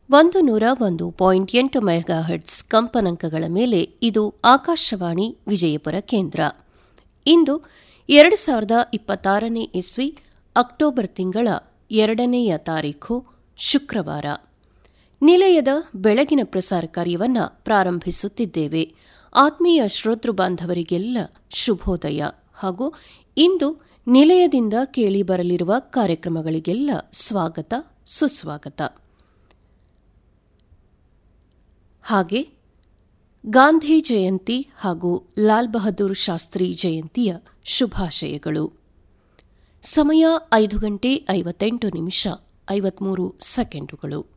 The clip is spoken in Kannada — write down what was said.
ಒಂದು ನೂರ ಒಂದು ಪಾಯಿಂಟ್ ಎಂಟು ಮೆಗಾಹರ್ಟ್ಸ್ ಕಂಪನಾಂಕಗಳ ಮೇಲೆ ಇದು ಆಕಾಶವಾಣಿ ವಿಜಯಪುರ ಕೇಂದ್ರ ಇಂದು ಎರಡು ಸಾವಿರದ ಇಪ್ಪತ್ತಾರನೇ ಇಸ್ವಿ ಅಕ್ಟೋಬರ್ ತಿಂಗಳ ಎರಡನೆಯ ತಾರೀಖು ಶುಕ್ರವಾರ ನಿಲಯದ ಬೆಳಗಿನ ಪ್ರಸಾರ ಕಾರ್ಯವನ್ನು ಪ್ರಾರಂಭಿಸುತ್ತಿದ್ದೇವೆ ಆತ್ಮೀಯ ಶ್ರೋತೃ ಬಾಂಧವರಿಗೆಲ್ಲ ಶುಭೋದಯ ಹಾಗೂ ಇಂದು ನಿಲಯದಿಂದ ಕೇಳಿ ಬರಲಿರುವ ಕಾರ್ಯಕ್ರಮಗಳಿಗೆಲ್ಲ ಸ್ವಾಗತ ಸುಸ್ವಾಗತ ಹಾಗೆ ಗಾಂಧಿ ಜಯಂತಿ ಹಾಗೂ ಲಾಲ್ ಬಹದ್ದೂರ್ ಶಾಸ್ತ್ರಿ ಜಯಂತಿಯ ಶುಭಾಶಯಗಳು ಸಮಯ ಐದು ಗಂಟೆ ಐವತ್ತೆಂಟು ನಿಮಿಷ ಐವತ್ಮೂರು ಸೆಕೆಂಡುಗಳು